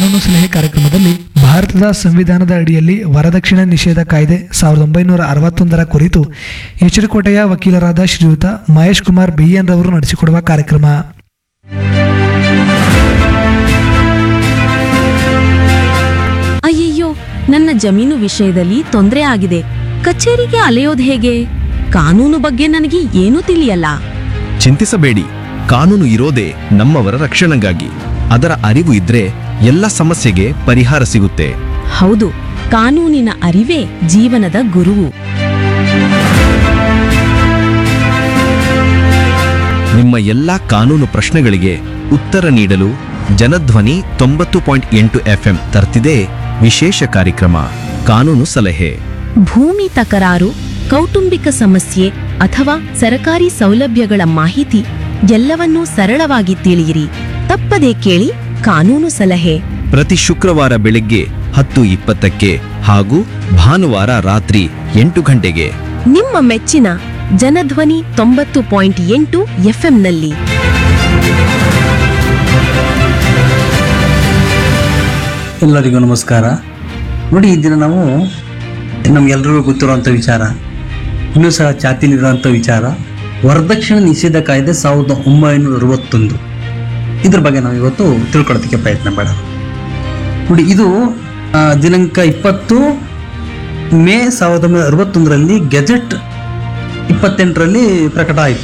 ಕಾನೂನು ಸಲಹೆ ಕಾರ್ಯಕ್ರಮದಲ್ಲಿ ಭಾರತದ ಸಂವಿಧಾನದ ಅಡಿಯಲ್ಲಿ ವರದಕ್ಷಿಣೆ ನಿಷೇಧ ಕಾಯ್ದೆ ಸಾವಿರದ ಒಂಬೈನೂರ ಅರವತ್ತೊಂದರ ಕುರಿತು ಎಚ್ಚರಿಕೋಟೆಯ ವಕೀಲರಾದ ಶ್ರೀಯುತ ಮಹೇಶ್ ಕುಮಾರ್ ಬಿಎನ್ ರವರು ನಡೆಸಿಕೊಡುವ ಕಾರ್ಯಕ್ರಮ ಅಯ್ಯಯ್ಯೋ ನನ್ನ ಜಮೀನು ವಿಷಯದಲ್ಲಿ ತೊಂದರೆ ಆಗಿದೆ ಕಚೇರಿಗೆ ಅಲೆಯೋದು ಹೇಗೆ ಕಾನೂನು ಬಗ್ಗೆ ನನಗೆ ಏನೂ ತಿಳಿಯಲ್ಲ ಚಿಂತಿಸಬೇಡಿ ಕಾನೂನು ಇರೋದೇ ನಮ್ಮವರ ರಕ್ಷಣೆಗಾಗಿ ಅದರ ಅರಿವು ಇದ್ರೆ ಎಲ್ಲ ಸಮಸ್ಯೆಗೆ ಪರಿಹಾರ ಸಿಗುತ್ತೆ ಹೌದು ಕಾನೂನಿನ ಅರಿವೇ ಜೀವನದ ಗುರುವು ನಿಮ್ಮ ಎಲ್ಲಾ ಕಾನೂನು ಪ್ರಶ್ನೆಗಳಿಗೆ ಉತ್ತರ ನೀಡಲು ಜನಧ್ವನಿ ತೊಂಬತ್ತು ಪಾಯಿಂಟ್ ಎಂಟು ಎಫ್ಎಂ ತರ್ತಿದೆ ವಿಶೇಷ ಕಾರ್ಯಕ್ರಮ ಕಾನೂನು ಸಲಹೆ ಭೂಮಿ ತಕರಾರು ಕೌಟುಂಬಿಕ ಸಮಸ್ಯೆ ಅಥವಾ ಸರಕಾರಿ ಸೌಲಭ್ಯಗಳ ಮಾಹಿತಿ ಎಲ್ಲವನ್ನೂ ಸರಳವಾಗಿ ತಿಳಿಯಿರಿ ತಪ್ಪದೇ ಕೇಳಿ ಕಾನೂನು ಸಲಹೆ ಪ್ರತಿ ಶುಕ್ರವಾರ ಬೆಳಿಗ್ಗೆ ಹತ್ತು ಇಪ್ಪತ್ತಕ್ಕೆ ಹಾಗೂ ಭಾನುವಾರ ರಾತ್ರಿ ಎಂಟು ಗಂಟೆಗೆ ನಿಮ್ಮ ಮೆಚ್ಚಿನ ಜನಧ್ವನಿ ತೊಂಬತ್ತು ಪಾಯಿಂಟ್ ಎಂಟು ಎಫ್ಎಂನಲ್ಲಿ ಎಲ್ಲರಿಗೂ ನಮಸ್ಕಾರ ನೋಡಿ ಈ ದಿನ ನಾವು ನಮ್ಗೆಲ್ರಿಗೂ ಗೊತ್ತಿರುವಂಥ ವಿಚಾರ ಇನ್ನೂ ಸಹ ಚಾತಿಲಿರುವಂಥ ವಿಚಾರ ವರದಕ್ಷಿಣೆ ನಿಷೇಧ ಕಾಯ್ದೆ ಸಾವಿರದ ಒಂಬೈನೂರ ಅರವತ್ತೊಂದು ಇದ್ರ ಬಗ್ಗೆ ನಾವು ಇವತ್ತು ತಿಳ್ಕೊಳ್ಳೋದಕ್ಕೆ ಪ್ರಯತ್ನ ಮಾಡೋಣ ನೋಡಿ ಇದು ಆ, ದಿನಾಂಕ ಇಪ್ಪತ್ತು ಮೇ ಸಾವಿರದ ಒಂಬೈನೂರ ಅರವತ್ತೊಂದರಲ್ಲಿ ಗೆಜೆಟ್ ಇಪ್ಪತ್ತೆಂಟರಲ್ಲಿ ಪ್ರಕಟ ಆಯಿತು